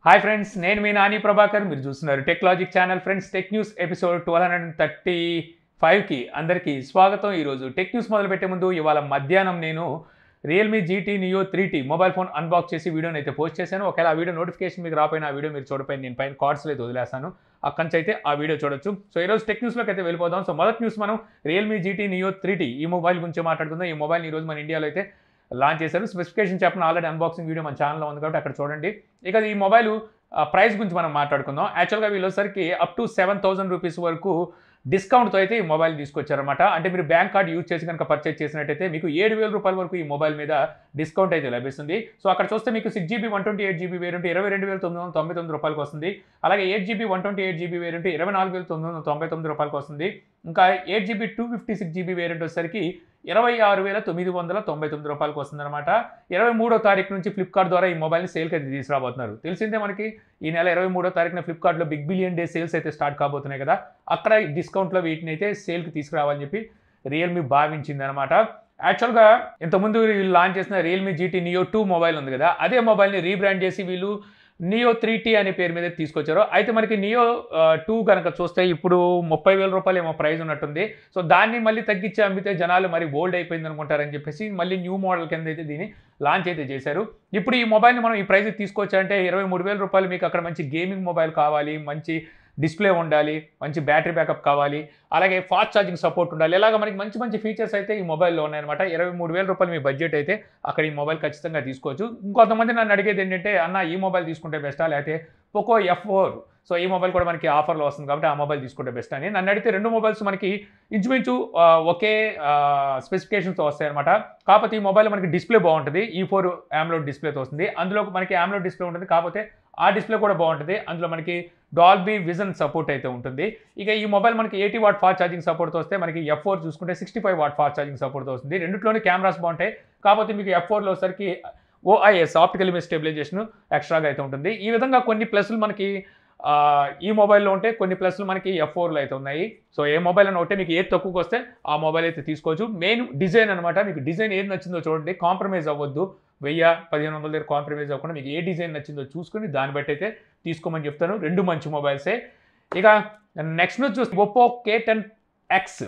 hi friends నేను మీ నాని ప్రభాకర్ మీరు చూస్తున్నారు technologic channel friends tech news episode twelve hundred and thirty ఫైవ్కి అందరికీ స్వాగతం ఈరోజు టెక్ న్యూస్ మొదలు పెట్టే ముందు ఇవాళ మధ్యాహ్నం నేను Realme GT Neo three T mobile phone unbox చేసి వీడియోని అయితే పోస్ట్ చేశాను ఒకవేళ ఆ వీడియో నోటిఫికేషన్ మీకు రాపోయిన ఆ వీడియో మీరు చూడపోయిన నేను పైన కార్డ్స్లో అయితే వదిలేస్తాను అక్కడి నుంచి అయితే ఆ వీడియో చూడొచ్చు సో ఈరోజు టెక్ న్యూస్లోకి అయితే వెళ్ళిపోదాం సో మొదటి న్యూస్ మనం Realme GT Neo three T ఈ మొబైల్ గురించి మాట్లాడుకుందాం ఈ మొబైల్ ఈరోజు మన ఇండియాలో అయితే లాంచ్ చేశారు స్పెసిఫికేషన్ చెప్పిన ఆల్రెడీ అన్బాక్సింగ్ వీడియో మన ఛానల్లో ఉంది కాబట్టి అక్కడ చూడండి ఇక ఈ మొబైల్ ప్రైస్ గురించి మనం మాట్లాడుకుందాం యాక్చువల్గా వీళ్ళొసరికి up to seven thousand rupees వరకు డిస్కౌంట్తో అయితే ఈ మొబైల్ తీసుకొచ్చారన్నమాట అంటే మీరు బ్యాంక్ కార్డ్ యూజ్ చేసి కనుక పర్చేజ్ చేసినట్టయితే మీకు ఏడు వేల రూపాయల వరకు ఈ మొబైల్ మీద డిస్కౌంట్ అయితే లభిస్తుంది సో అక్కడ చూస్తే మీకు six GB one twenty eight GB variant ఇరవై రెండు వేల తొమ్మిది వందల తొంభై తొమ్మిది రూపాయలకు వస్తుంది అలాగే eight GB one twenty eight GB variant ఇరవై నాలుగు వేల తొమ్మిది వందల తొంభై తొమ్మిది రూపాయలకు వస్తుంది ఇంకా eight GB two fifty six GB variant వచ్చేసరికి ఇరవై ఆరు వేల తొమ్మిది వందల తొంభై తొమ్మిది రూపాయలకు వస్తుందన్నమాట ఇరవై మూడో తారీఖు నుంచి ఫ్లిప్కార్ట్ ద్వారా ఈ మొబైల్ని సేల్కి అయితే తీసుకురాబోతున్నారు తెలిసిందే మనకి ఈ నెల ఇరవై మూడో తారీఖున ఫ్లిప్కార్ట్లో బిగ్ బిలియన్ డే సేల్స్ అయితే స్టార్ట్ కాబోతున్నాయి కదా అక్కడ డిస్కౌంట్లో వీటిని అయితే సేల్కి తీసుకురావాలని చెప్పి రియల్మీ భావించింది అనమాట యాక్చువల్గా ఇంతకుముందు వీళ్ళు లాంచ్ చేసిన Realme GT Neo two mobile ఉంది కదా అదే మొబైల్ని రీబ్రాండ్ చేసి వీళ్ళు నియో త్రీ టీ అనే పేరు మీద తీసుకొచ్చారు అయితే మనకి నియో టూ కనుక చూస్తే ఇప్పుడు ముప్పై వేల రూపాయలు ఏమో ప్రైస్ ఉన్నట్టుంది సో దాన్ని మళ్ళీ తగ్గించి అమ్మితే జనాలు మరి ఓల్డ్ అయిపోయింది అనుకుంటారని చెప్పేసి మళ్ళీ న్యూ మోడల్ కింద అయితే దీన్ని లాంచ్ అయితే చేశారు ఇప్పుడు ఈ మొబైల్ని మనం ఈ ప్రైస్ తీసుకొచ్చారంటే ఇరవై మూడు వేల రూపాయలు మీకు అక్కడ మంచి గేమింగ్ మొబైల్ కావాలి మంచి డిస్ప్లే ఉండాలి మంచి బ్యాటరీ బ్యాకప్ కావాలి అలాగే ఫాస్ట్ ఛార్జింగ్ సపోర్ట్ ఉండాలి ఇలాగ మనకి మంచి మంచి ఫీచర్స్ అయితే ఈ మొబైల్లో ఉన్నాయన్నమాట ఇరవై మూడు వేల రూపాయలు మీ బడ్జెట్ అయితే అక్కడ ఈ మొబైల్ ఖచ్చితంగా తీసుకోవచ్చు ఇంకొంతమంది నన్ను అడిగేది ఏంటంటే అన్న ఈ మొబైల్ తీసుకుంటే బెస్టా లేకపోతే పోకో ఎఫ్ ఫోర్ సో ఈ మొబైల్ కూడా మనకి ఆఫర్లో వస్తుంది కాబట్టి ఆ మొబైల్ తీసుకుంటే బెస్ట్ అని నన్ను అడిగితే రెండు మొబైల్స్ మనకి ఇంచుమించు ఆ, ఒకే స్పెసిఫికేషన్స్తో వస్తాయి అనమాట కాకపోతే ఈ మొబైల్ మనకి డిస్ప్లే బాగుంటుంది ఈ ఫోర్ ఆమ్లోడ్ డిస్ప్లేతో వస్తుంది అందులో మనకి ఆమ్లోడ్ డిస్ప్లే ఉంటుంది కాకపోతే ఆ డిస్ప్లే కూడా బాగుంటుంది అందులో మనకి డాల్బీ విజన్ సపోర్ట్ అయితే ఉంటుంది ఇక ఈ మొబైల్ మనకి ఎయిటీ వాట్ ఫాస్ట్ ఛార్జింగ్ సపోర్ట్తో వస్తే మనకి ఎఫ్ ఫోర్ చూసుకుంటే sixty five watt fast charging సపోర్ట్తో వస్తుంది రెండిట్లోనే కెమెరాస్ బాగుంటాయి కాకపోతే మీకు ఎఫ్ ఫోర్లో వచ్చరికి ఓఐఎస్ ఆప్టికల్ ఇమేజ్ స్టెబిలైజేషన్ ఎక్స్ట్రాగా అయితే ఉంటుంది ఈ విధంగా కొన్ని ప్లస్లు మనకి ఆ, ఈ మొబైల్లో ఉంటే కొన్ని ప్లస్లు మనకి ఎఫ్ ఫోర్లో అయితే ఉన్నాయి సో ఏ మొబైల్ అని ఉంటే మీకు ఏది తక్కువకి వస్తే ఆ మొబైల్ అయితే తీసుకోవచ్చు మెయిన్ డిజైన్ అనమాట మీకు డిజైన్ ఏది నచ్చిందో చూడండి కాంప్రమైజ్ అవ్వద్దు వెయ్యి పదిహేను వందల దగ్గర కాంప్రమైజ్ అవ్వకుండా మీకు ఏ డిజైన్ నచ్చిందో చూసుకుని దాన్ని బట్టి అయితే తీసుకోమని చెప్తాను రెండు మంచి మొబైల్సే ఇక నెక్స్ట్ నుంచి చూస్తే ఒప్పో కే టెన్ ఎక్స్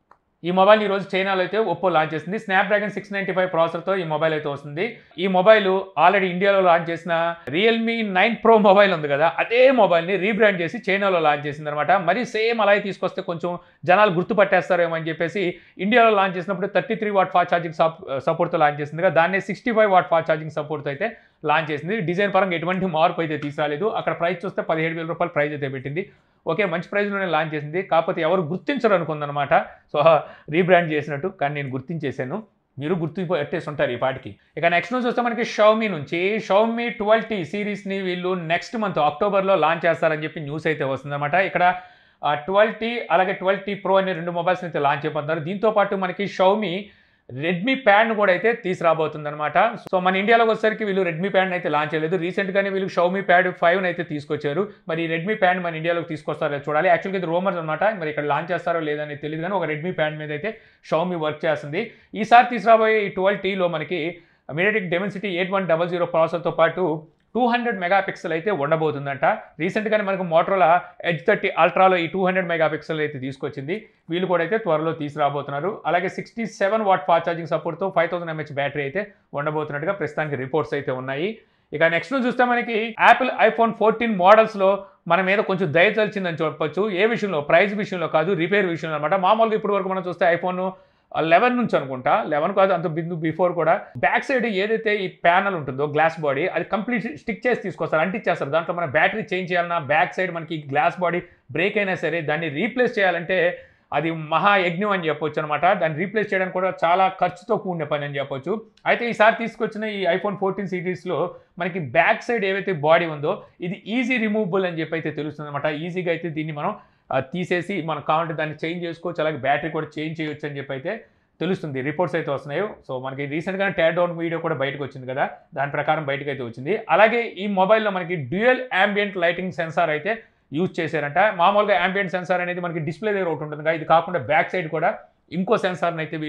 ఈ మొబైల్ ఈ రోజు చైనాలో అయితే ఒప్పో లాంచ్ చేసింది స్నాప్డ్రాగన్ సిక్స్ నైంటీ ఫైవ్ ప్రాసెసర్తో ఈ మొబైల్ అయితే వస్తుంది ఈ మొబైల్ ఆల్రెడీ ఇండియాలో లాంచ్ చేసిన రియల్మీ నైన్ ప్రో మొబైల్ ఉంది కదా అదే మొబైల్ని రీబ్రాండ్ చేసి చైనాలో లాంచ్ చేసింది అనమాట మరి సేమ్ అలాగే తీసుకొస్తే కొంచెం జనాలు గుర్తుపట్టేస్తారేమో అని చెప్పేసి ఇండియాలో లాంచ్ చేసినప్పుడు thirty three watt fast charging సపోర్ట్తో లాంచ్ చేసింది కదా దాన్ని sixty five watt fast charging సపోర్ట్తో అయితే లాంచ్ చేసింది డిజైన్ పరంగా ఎటువంటి మార్పు అయితే తీసుకురాలేదు అక్కడ ప్రైస్ చూస్తే పదిహేడు వేల రూపాయల ప్రైస్ అయితే పెట్టింది ఓకే మంచి ప్రైస్లోనే లాంచ్ చేసింది కాకపోతే ఎవరు గుర్తించరు అనుకుందనమాట సో రీబ్రాండ్ చేసినట్టు కానీ నేను గుర్తించేశాను మీరు గుర్తుపెట్టేసి ఉంటారు ఈ పాటికి ఇక నెక్స్ట్ నుంచి వస్తే మనకి షౌమీ నుంచి షౌమీ ట్వెల్వ్ టీ సిరీస్ని వీళ్ళు నెక్స్ట్ మంత్ అక్టోబర్లో లాంచ్ చేస్తారని చెప్పి న్యూస్ అయితే వస్తుందన్నమాట ఇక్కడ ట్వెల్వ్ టీ అలాగే ట్వెల్వ్ టీ ప్రో అనే రెండు మొబైల్స్ అయితే లాంచ్ అయిపోతున్నారు దీంతో పాటు మనకి షౌమీ రెడ్మీ ప్యాడ్ కూడా అయితే తీసుకురాబోతుంది అనమాట సో మన ఇండియాలోకి వచ్చేసరికి వీళ్ళు రెడ్మీ ప్యాడ్ అయితే లాంచ్ చేయలేదు రీసెంట్గానే వీళ్ళు షౌమీ ప్యాడ్ ఫైవ్ అయితే తీసుకొచ్చారు మరి ఈ రెడ్మీ ప్యాడ్ మన ఇండియాలోకి తీసుకొస్తారో చూడాలి యాక్చువల్గా ఇది రోమర్స్ అనమాట మరి ఇక్కడ లాంచ్ చేస్తారో లేదని తెలియదు కానీ ఒక రెడ్మీ ప్యాడ్ మీద అయితే షౌమీ వర్క్ చేస్తుంది ఈసారి తీసుకురాబోయే ఈ ట్వెల్వ్ టీలో మనకి MediaTek Dimensity eight one double zero ప్రాసెసర్తో పాటు టూ హండ్రెడ్ మెగాపిక్సెల్ అయితే ఉండబోతుందంట రీసెంట్గానే మనకు మోటరోలా ఎడ్జ్ థర్టీ అల్ట్రాలో ఈ టూ హండ్రెడ్ మెగాపిక్సెల్ అయితే తీసుకొచ్చింది వీళ్ళు కూడా అయితే త్వరలో తీసుకురాబోతున్నారు అలాగే sixty seven watt fast charging సపోర్ట్తో ఫైవ్ థౌసండ్ ఎంహెచ్ బ్యాటరీ అయితే ఉండబోతున్నట్టుగా ప్రస్తుతానికి రిపోర్ట్స్ అయితే ఉన్నాయి ఇక నెక్స్ట్ చూస్తే మనకి యాపిల్ ఐఫోన్ ఫోర్టీన్ మోడల్స్లో మన మీద కొంచెం దయ తలిచిందని చెప్పొచ్చు ఏ విషయంలో ప్రైస్ విషయంలో కాదు రిపేర్ విషయంలో అనమాట మామూలుగా ఇప్పటి వరకు మనం చూస్తే ఐఫోన్ లెవెన్ నుంచి అనుకుంటా లెవెన్ కాదు అంత బిందు బిఫోర్ కూడా బ్యాక్ సైడ్ ఏదైతే ఈ ప్యానల్ ఉంటుందో గ్లాస్ బాడీ అది కంప్లీట్ స్టిక్ చేసి తీసుకొస్తారు అంటిచ్చేస్తారు దాంట్లో మన బ్యాటరీ చేంజ్ చేయాలన్నా బ్యాక్ సైడ్ మనకి గ్లాస్ బాడీ బ్రేక్ అయినా సరే దాన్ని రీప్లేస్ చేయాలంటే అది మహా యజ్ఞం అని చెప్పొచ్చు అనమాట దాన్ని రీప్లేస్ చేయడానికి కూడా చాలా ఖర్చుతో కూడిన పని అని చెప్పొచ్చు అయితే ఈసారి తీసుకొచ్చిన ఈ ఐఫోన్ ఫోర్టీన్ సిరీస్లో మనకి బ్యాక్ సైడ్ ఏవైతే బాడీ ఉందో ఇది ఈజీ రిమూవబుల్ అని చెప్పి అయితే తెలుస్తుంది అనమాట ఈజీగా అయితే దీన్ని మనం ఆ, తీసేసి మనం కావాలంటే దాన్ని చేంజ్ చేసుకోవచ్చు అలాగే బ్యాటరీ కూడా చేంజ్ చేయొచ్చు అని చెప్పి అయితే తెలుస్తుంది రిపోర్ట్స్ అయితే వస్తున్నాయి సో మనకి రీసెంట్గా ట్యాడ్ డౌన్ వీడియో కూడా బయటకు వచ్చింది కదా దాని ప్రకారం బయటకు అయితే వచ్చింది అలాగే ఈ మొబైల్లో మనకి డ్యూయల్ యాంబియంట్ లైటింగ్ సెన్సార్ అయితే యూజ్ చేశారంట మామూలుగా యాంబియంట్ సెన్సార్ అనేది మనకి డిస్ప్లే దగ్గర ఒకటి ఉంటుంది కదా ఇది కాకుండా బ్యాక్ సైడ్ కూడా ఇంకో సెన్సార్ని అయితే వీళ్ళు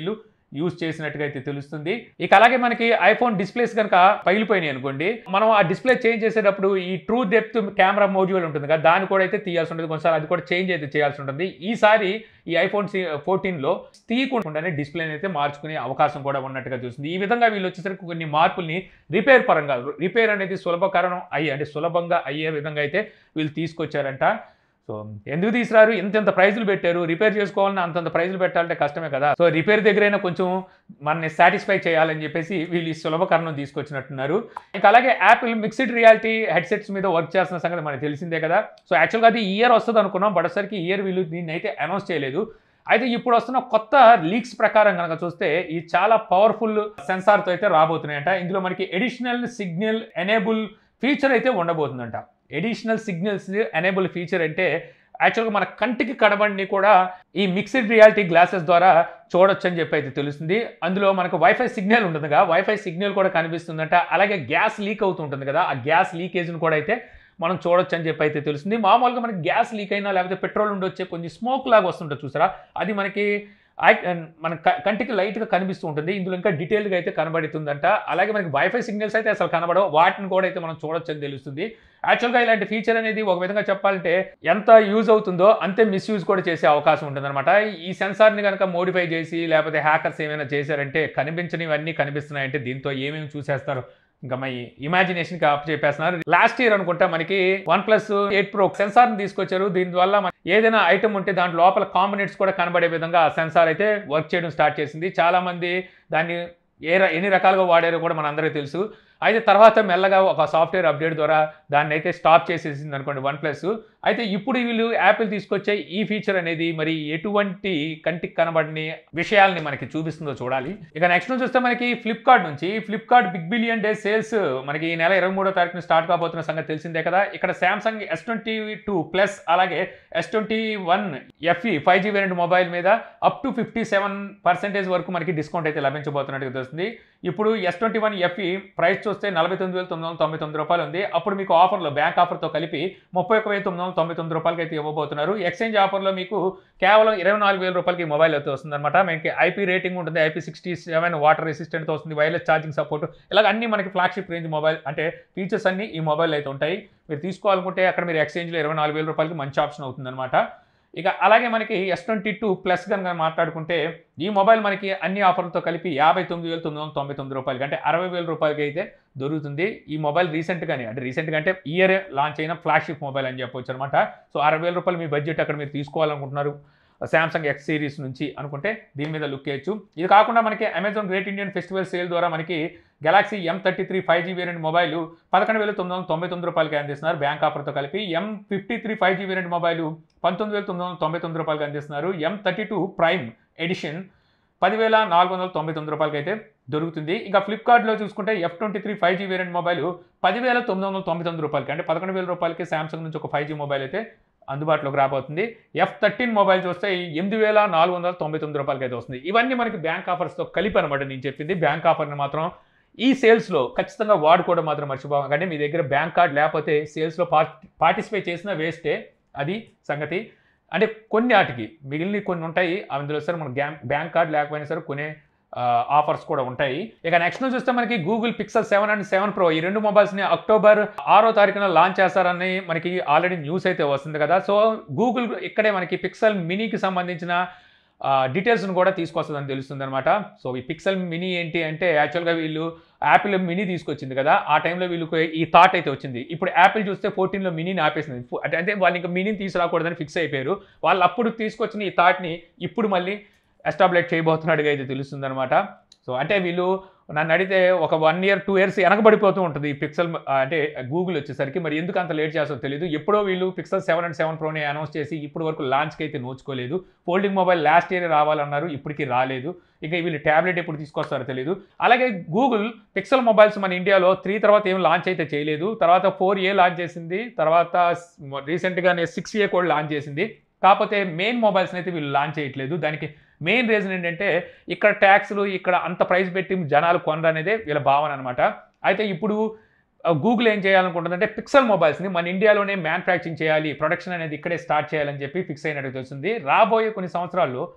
యూజ్ చేసినట్టుగా అయితే తెలుస్తుంది ఇక అలాగే మనకి ఐఫోన్ డిస్ప్లేస్ కనుక పగిలిపోయినాయి అనుకోండి మనం ఆ డిస్ప్లే చేంజ్ చేసేటప్పుడు ఈ ట్రూ డెప్త్ కెమెరా మోడ్యూల్ ఉంటుంది కదా దాన్ని కూడా అయితే తీయాల్సి ఉంటుంది కొన్నిసార్లు అది కూడా చేంజ్ అయితే చేయాల్సి ఉంటుంది ఈసారి ఈ ఐఫోన్ ఫోర్టీన్లో తీయకుండానే డిస్ప్లేని అయితే మార్చుకునే అవకాశం కూడా ఉన్నట్టుగా చూస్తుంది ఈ విధంగా వీళ్ళు వచ్చేసరికి కొన్ని మార్పుల్ని రిపేర్ పరంగా రిపేర్ అనేది సులభకరణం అయ్యి అంటే సులభంగా అయ్యే విధంగా అయితే వీళ్ళు తీసుకొచ్చారంట సో ఎందుకు తీసుకురారు ఇంత ఇంత ప్రైజులు పెట్టారు రిపేర్ చేసుకోవాలని అంతంత ప్రైజులు పెట్టాలంటే కష్టమే కదా సో రిపేర్ దగ్గరైనా కొంచెం మనని సాటిస్ఫై చేయాలని చెప్పేసి వీళ్ళు ఈ సులభకరణం తీసుకొచ్చినట్టున్నారు ఇంకా అలాగే యాపిల్ మిక్స్డ్ రియాలిటీ హెడ్సెట్స్ మీద వర్క్ చేస్తున్న సంగతి మనకు తెలిసిందే కదా సో యాక్చువల్గా అది ఇయర్ వస్తుంది అనుకున్నాం బట్ ఒకసారికి ఇయర్ వీళ్ళు దీన్ని అయితే అనౌన్స్ చేయలేదు అయితే ఇప్పుడు వస్తున్న కొత్త లీక్స్ ప్రకారం కనుక చూస్తే ఈ చాలా పవర్ఫుల్ సెన్సార్తో అయితే రాబోతున్నాయంట ఇందులో మనకి ఎడిషనల్ సిగ్నల్ ఎనేబుల్ ఫీచర్ అయితే ఉండబోతుందంట ఎడిషనల్ సిగ్నల్స్ ఎనేబుల్ ఫీచర్ అంటే యాక్చువల్గా మన కంటికి కనబడిని కూడా ఈ మిక్స్డ్ రియాలిటీ గ్లాసెస్ ద్వారా చూడొచ్చు అని చెప్పి అయితే తెలుస్తుంది అందులో మనకు వైఫై సిగ్నల్ ఉంటుందిగా వైఫై సిగ్నల్ కూడా కనిపిస్తుందంట అలాగే గ్యాస్ లీక్ అవుతుంటుంది కదా ఆ గ్యాస్ లీకేజ్ని కూడా అయితే మనం చూడొచ్చు అని చెప్పి అయితే తెలుస్తుంది మామూలుగా మనకి గ్యాస్ లీక్ అయినా లేకపోతే పెట్రోల్ ఉండి వచ్చే కొంచెం స్మోక్ లాగా వస్తుంటుంది చూసారా అది మనకి ఐ- మన క- కంటికి లైట్గా కనిపిస్తూ ఉంటుంది ఇందులో ఇంకా డీటెయిల్గా అయితే కనబడుతుందంట అలాగే మనకి వైఫై సిగ్నల్స్ అయితే అసలు కనబడవు వాటిని కూడా అయితే మనం చూడొచ్చు అని తెలుస్తుంది యాక్చువల్గా ఇలాంటి ఫీచర్ అనేది ఒక విధంగా చెప్పాలంటే ఎంత యూజ్ అవుతుందో అంతే మిస్యూజ్ కూడా చేసే అవకాశం ఉంటుందన్నమాట ఈ సెన్సార్ని కనుక మోడిఫై చేసి లేకపోతే హ్యాకర్స్ ఏమైనా చేశారంటే కనిపించనివన్నీ కనిపిస్తున్నాయంటే దీంతో ఏమేమి చూసేస్తారు ఇంకా మై ఇమాజినేషన్ కి అప్ చెప్పేస్తున్నారు లాస్ట్ ఇయర్ అనుకుంటా మనకి OnePlus eight pro sensor ని తీసుకొచ్చారు దీని వల్ల మన ఏదైనా ఐటమ్ ఉంటే దాంట్లో లోపల కాంబినెంట్స్ కూడా కనబడే విధంగా ఆ సెన్సార్ అయితే వర్క్ చేయడం స్టార్ట్ చేసింది చాలా మంది దాన్ని ఏ ర- ఎన్ని రకాలుగా వాడారో కూడా మనందరికీ తెలుసు అయితే తర్వాత మెల్లగా ఒక సాఫ్ట్వేర్ అప్డేట్ ద్వారా దాన్ని అయితే స్టాప్ చేసేసింది అనుకోండి వన్ ప్లస్ అయితే ఇప్పుడు వీళ్ళు యాపిల్ తీసుకొచ్చే ఈ ఫీచర్ అనేది మరి ఎటువంటి కంటికి కనబడని విషయాల్ని మనకి చూపిస్తుందో చూడాలి ఇక నెక్స్ట్ నుంచి చూస్తే మనకి ఫ్లిప్కార్ట్ నుంచి Flipkart big billion day sales మనకి ఈ నెల ఇరవై మూడో తారీఖున స్టార్ట్ కాబోతున్న సంగతి తెలిసిందే కదా ఇక్కడ Samsung S twenty two plus అలాగే S twenty one FE five G variant mobile మీద up to fifty seven percentage వరకు మనకి డిస్కౌంట్ అయితే లభించబోతున్నట్టుగా తెలుస్తుంది ఇప్పుడు S twenty one FE price చూస్తే నలభై తొమ్మిది వేల తొమ్మిది వందల తొంభై తొమ్మిది రూపాయలు ఉంది అప్పుడు మీకు ఆఫర్లో బ్యాంక్ ఆఫర్తో కలిపి ముప్పై ఒక వెయ్యి తొమ్మిది వందల తొంభై తొమ్మిది రూపాయలకి అయితే ఇవ్వబోతున్నారు ఎక్స్చేంజ్ ఆఫర్లో మీకు కేవలం ఇరవై నాలుగు వేల రూపాయలకి ఈ మొబైల్ అయితే వస్తుంది అనమాట మనకి ఐపీ రేటింగ్ ఉంటుంది ఐపీ సిక్స్టీ సెవెన్ వాటర్ రెసిస్టెంట్తో వస్తుంది వైర్లెస్ ఛార్జింగ్ సపోర్ట్ ఇలాగ అన్ని మనకి ఫ్లాగ్షిప్ రేంజ్ మొబైల్ అంటే ఫీచర్స్ అన్ని ఈ మొబైల్ అయితే ఉంటాయి మీరు తీసుకోవాలనుకుంటే అక్కడ మీరు ఎక్స్చేంజ్లో ఇరవై నాలుగు వేల రూపాయలకి మంచి ఆప్షన్ అవుతుందన్నమాట ఇక అలాగే మనకి ఎస్ ట్వంటీ టూ ప్లస్ కనుక మాట్లాడుకుంటే ఈ మొబైల్ మనకి అన్ని ఆఫర్లతో కలిపి యాభై తొమ్మిది వేల తొమ్మిది వందల తొంభై తొమ్మిది రూపాయలకి అంటే అరవై వేల రూపాయలకి అయితే దొరుకుతుంది ఈ మొబైల్ రీసెంట్గానే అంటే రీసెంట్గా అంటే ఇయర్ లాంచ్ అయిన ఫ్లాగ్షిప్ మొబైల్ అని చెప్పొచ్చు అనమాట సో అరవై వేల రూపాయలు మీ బడ్జెట్ అక్కడ మీరు తీసుకోవాలనుకుంటున్నారు శాంసంగ్ ఎక్స్ సిరీస్ నుంచి అనుకుంటే దీని మీద లుక్ చేయొచ్చు ఇది కాకుండా మనకి Amazon great Indian festival sale ద్వారా మనకి Galaxy M thirty three five G variant mobile పదకొండు వేల తొమ్మిది వందల తొంభై తొమ్మిది రూపాయలకి అందిస్తున్నారు బ్యాంక్ ఆఫర్తో కలిపి M fifty three five G variant mobile పంతొమ్మిది వేల తొమ్మిది వందల తొంభై తొమ్మిది రూపాయలకి అందిస్తున్నారు M thirty two prime edition పదివేల నాలుగు వందల తొంభై తొమ్మిది రూపాయలకి అయితే దొరుకుతుంది ఇంకా ఫ్లిప్కార్ట్లో చూసుకుంటే F twenty three five G variant mobile పదివేల తొమ్మిది వందల తొంభై తొమ్మిది రూపాయలకి అంటే పదకొండు వేల రూపాయలకి శాంసంగ్ నుంచి ఒక ఫైవ్ జీ మొబైల్ అయితే అందుబాటులోకి రాబోతుంది ఎఫ్ థర్టీన్ మొబైల్ చూస్తే ఎనిమిది వేల నాలుగు వందల తొంభై తొమ్మిది రూపాయలకి అయితే వస్తుంది ఇవన్నీ మనకి బ్యాంక్ ఆఫర్స్తో కలిపి అనమాట నేను చెప్పింది బ్యాంక్ ఆఫర్ని మాత్రం ఈ సేల్స్లో ఖచ్చితంగా వాడుకోవడం మాత్రం మర్చిపోకండి మీ దగ్గర బ్యాంక్ కార్డ్ లేకపోతే సేల్స్లో పార్టిసిపేట్ చేసిన వేస్టే అది సంగతి అంటే కొన్ని వాటికి మిగిలిన కొన్ని ఉంటాయి అందులో సరే మన గ్యాం బ్యాంక్ కార్డ్ లేకపోయినా సరే కొనే ఆఫర్స్ కూడా ఉంటాయి ఇక నెక్స్ట్ చూస్తే మనకి Google Pixel seven and seven pro ఈ రెండు మొబైల్స్ని అక్టోబర్ ఆరో తారీఖున లాంచ్ చేస్తారని మనకి ఆల్రెడీ న్యూస్ అయితే వస్తుంది కదా సో గూగుల్ ఇక్కడే మనకి పిక్సెల్ మినీకి సంబంధించిన డీటెయిల్స్ను కూడా తీసుకొస్తుందని తెలుస్తుంది అనమాట సో ఈ పిక్సెల్ మినీ ఏంటి అంటే యాక్చువల్గా వీళ్ళు యాపిల్ మినీ తీసుకొచ్చింది కదా ఆ టైంలో వీళ్ళకి ఈ థాట్ అయితే వచ్చింది ఇప్పుడు యాపిల్ చూస్తే ఫోర్టీన్లో మినీని ఆపేసింది ఫో- అంటే అంటే వాళ్ళు ఇంకా మినీని తీసుకురాకూడదని ఫిక్స్ అయిపోయారు వాళ్ళు అప్పుడు తీసుకొచ్చిన ఈ థాట్ని ఇప్పుడు మళ్ళీ ఎస్టాబ్లిష్ చేయబోతున్నట్టుగా అయితే తెలుస్తుంది అనమాట సో అంటే వీళ్ళు నన్ను అడిగితే ఒక వన్ ఇయర్ టూ ఇయర్స్ వెనకబడిపోతూ ఉంటుంది ఈ పిక్సెల్ అంటే గూగుల్ వచ్చేసరికి మరి ఎందుకు అంత లేట్ చేస్తారో తెలియదు ఎప్పుడో వీళ్ళు పిక్సెల్ సెవెన్ అండ్ సెవెన్ ప్రోని అనౌన్స్ చేసి ఇప్పుడు వరకు లాంచ్కి అయితే నోచుకోలేదు ఫోల్డింగ్ మొబైల్ లాస్ట్ ఇయర్ రావాలన్నారు ఇప్పటికీ రాలేదు ఇక వీళ్ళు ట్యాబ్లెట్ ఎప్పుడు తీసుకొస్తారో తెలియదు అలాగే గూగుల్ పిక్సెల్ మొబైల్స్ మన ఇండియాలో త్రీ తర్వాత ఏం లాంచ్ అయితే చేయలేదు తర్వాత ఫోర్ ఏ లాంచ్ చేసింది తర్వాత రీసెంట్గానే సిక్స్ ఏ కూడా లాంచ్ చేసింది కాకపోతే మెయిన్ మొబైల్స్ని అయితే వీళ్ళు లాంచ్ చేయట్లేదు దానికి మెయిన్ రీజన్ ఏంటంటే ఇక్కడ ట్యాక్స్లు ఇక్కడ అంత ప్రైస్ పెట్టి జనాలు కొనరు అనేదే వీళ్ళ భావన అనమాట అయితే ఇప్పుడు గూగుల్ ఏం చేయాలనుకుంటుందంటే పిక్సెల్ మొబైల్స్ని మన ఇండియాలోనే మ్యానుఫ్యాక్చరింగ్ చేయాలి ప్రొడక్షన్ అనేది ఇక్కడే స్టార్ట్ చేయాలని చెప్పి ఫిక్స్ అయినట్టు తెలుస్తుంది రాబోయే కొన్ని సంవత్సరాల్లో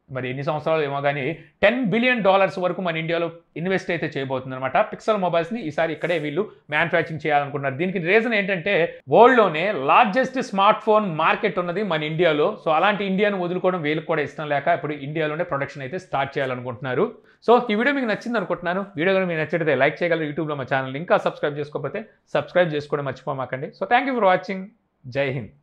మరి ఎన్ని సంవత్సరాలు ఏమో కానీ టెన్ బిలియన్ డాలర్స్ వరకు మన ఇండియాలో ఇన్వెస్ట్ అయితే చేయబోతుంది అనమాట పిక్సెల్ మొబైల్స్ని ఈసారి ఇక్కడే వీళ్ళు మ్యానుఫ్యాక్చరింగ్ చేయాలనుకుంటున్నారు దీనికి రీజన్ ఏంటంటే వరల్డ్లోనే లార్జెస్ట్ స్మార్ట్ ఫోన్ మార్కెట్ ఉన్నది మన ఇండియాలో సో అలాంటి ఇండియాను వదులుకోవడం వీళ్ళకి కూడా ఇష్టం లేక ఇప్పుడు ఇండియాలోనే ప్రొడక్షన్ అయితే స్టార్ట్ చేయాలనుకుంటున్నారు సో ఈ వీడియో మీకు నచ్చింది అనుకుంటున్నాను వీడియో కనుక మీకు నచ్చితే లైక్ చేయగలరు యూట్యూబ్లో మా ఛానల్ ఇంకా సబ్స్క్రైబ్ చేసుకోకపోతే సబ్స్క్రైబ్ చేసుకోవడం మర్చిపోమాకండి so thank you for watching జై హింద్